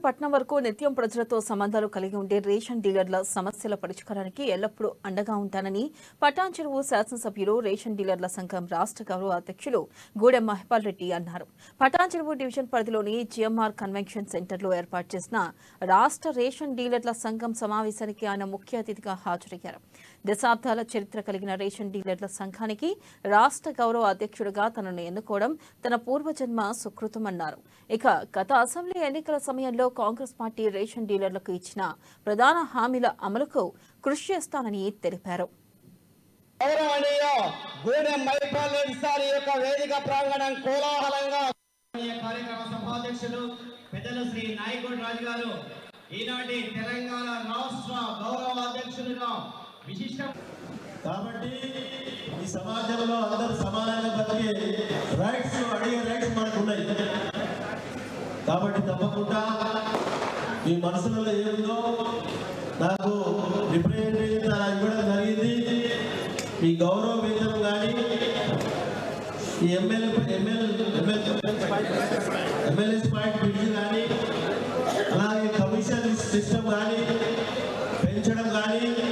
పట్నం వరకు నిత్యం ప్రజలతో సంబంధాలు కలిగి ఉండే రేషన్ డీలర్ల సమస్యల పరిష్కారానికి ఎల్లప్పుడూ అండగా ఉంటానని పటాన్ చెరువు శాసనసభ్యులు రేషన్ డీలర్ల సంఘం రాష్ట్ర గౌరవ అధ్యక్షులు గూడెం మహిపాల్ రెడ్డి అన్నారు పటాన్ చెరువు డివిజన్ పరిధిలోని జిఎంఆర్ కన్వెన్షన్ సెంటర్లో ఏర్పాటు చేసిన రాష్ట్ర రేషన్ డీలర్ల సంఘం సమావేశానికి ఆయన ముఖ్య అతిథిగా హాజరయ్యారు దశాబ్దాల చరిత్ర కలిగిన రేషన్ డీలర్ల సంఘానికి రాష్ట్ర గౌరవ అధ్యక్షుడిగా తనను ఎన్నుకోవడం తన పూర్వజన్మ సుకృతమన్నారు ఇక గత అసెంబ్లీ ఎన్నికల సమయంలో కాంగ్రెస్ పార్టీ రేషన్ డీలర్లకు ఇచ్చిన ప్రధాన హామీల అమలుకు కృషి చేస్తానని తెలిపారు గౌరవనీయ గూడెం మైపాల్ రెడ్డి సార్ ఈ యొక్క వేదిక ప్రాంగణం కోలాహలంగా ఈ కార్యక్రమ సభాధ్యక్షులు పెద్దలు శ్రీ నాయకుడు రాజు గారు ఈనాటి తెలంగాణ రాష్ట్ర గౌరవ అధ్యక్షులుగా విశిష్ట కాబట్టి ఈ సమాజంలో అందరూ సమానంగా బతికే రైట్స్ అడిగే రైట్స్ మనకు ఉన్నాయి కాబట్టి తప్పకుండా మీ మనసులలో ఏముందో నాకు రిప్రజెంటేషన్ ఇవ్వడం జరిగింది మీ గౌరవ వేతనం కానీ ఈ MLA MLA MLA point bids కానీ అలాగే కమిషన్ సిస్టమ్ కానీ పెంచడం కానీ